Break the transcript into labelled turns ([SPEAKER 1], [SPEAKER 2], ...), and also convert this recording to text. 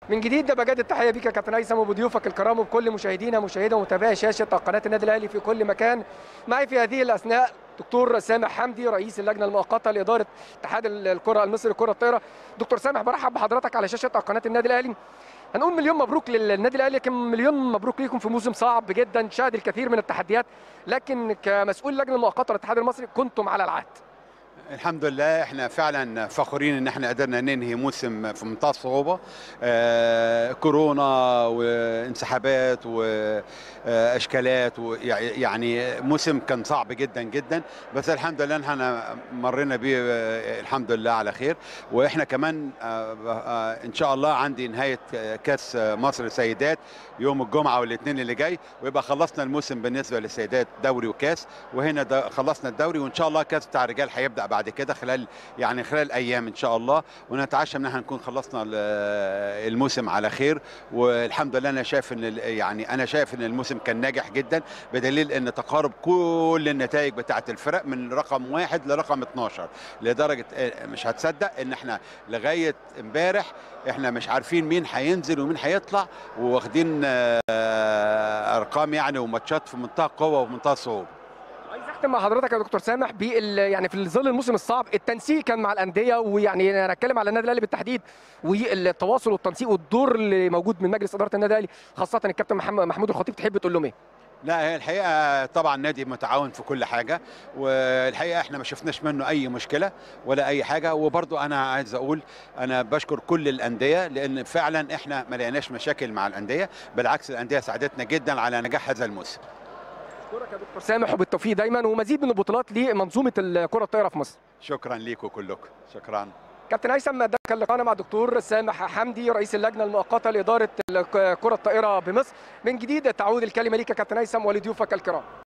[SPEAKER 1] من جديد بجد التحيه بيك يا كابتن هيثم وبضيوفك الكرام وبكل مشاهدينا مشاهدة ومتابعي شاشه قناه النادي الاهلي في كل مكان معي في هذه الاثناء دكتور سامح حمدي رئيس اللجنه المؤقته لاداره اتحاد الكره المصري لكره الطايره دكتور سامح برحب بحضرتك على شاشه قناه النادي الاهلي هنقول مليون مبروك للنادي الاهلي لكن مليون مبروك ليكم في موسم صعب جدا شهد الكثير من التحديات لكن كمسؤول اللجنه المؤقته للاتحاد المصري كنتم على العهد
[SPEAKER 2] الحمد لله احنا فعلا فخورين ان احنا قدرنا ننهي موسم في منتهى الصعوبه آه كورونا وانسحابات واشكالات يعني موسم كان صعب جدا جدا بس الحمد لله احنا مرينا بيه آه الحمد لله على خير واحنا كمان آه آه ان شاء الله عندي نهايه كاس مصر سيدات يوم الجمعه والاثنين اللي جاي ويبقى خلصنا الموسم بالنسبه للسيدات دوري وكاس وهنا خلصنا الدوري وان شاء الله كاس بتاع الرجال هيبدا بعد كده خلال يعني خلال ايام ان شاء الله ونتعشى ان احنا نكون خلصنا الموسم على خير والحمد لله انا شايف ان يعني انا شايف ان الموسم كان ناجح جدا بدليل ان تقارب كل النتائج بتاعه الفرق من رقم واحد لرقم 12 لدرجه مش هتصدق ان احنا لغايه امبارح احنا مش عارفين مين هينزل ومين هيطلع وواخدين ارقام يعني وماتشات في منتهى القوه وفي منتهى الصعوبه
[SPEAKER 1] عايز اختم مع حضرتك يا دكتور سامح بال يعني في ظل الموسم الصعب التنسيق كان مع الانديه ويعني انا اتكلم على النادي الاهلي بالتحديد والتواصل والتنسيق والدور اللي موجود من مجلس اداره النادي الاهلي خاصه الكابتن محمد محمود الخطيب تحب تقول لهم ايه؟
[SPEAKER 2] لا هي الحقيقه طبعا نادي متعاون في كل حاجه والحقيقه احنا ما شفناش منه اي مشكله ولا اي حاجه وبرضو انا عايز اقول انا بشكر كل الانديه لان فعلا احنا ما لقيناش مشاكل مع الانديه بالعكس الانديه ساعدتنا جدا على نجاح هذا الموسم
[SPEAKER 1] اشكرك يا دكتور سامح وبالتوفيق دايما ومزيد من البطولات لمنظومه الكره الطايره في مصر
[SPEAKER 2] شكرا ليكم كلكم شكرا
[SPEAKER 1] كابتن هيثم ده كان لقاءنا مع دكتور سامح حمدي رئيس اللجنه المؤقته لاداره الكره الطائره بمصر من جديد تعود الكلمه ليك يا كابتن هيثم ولضيوفك الكرام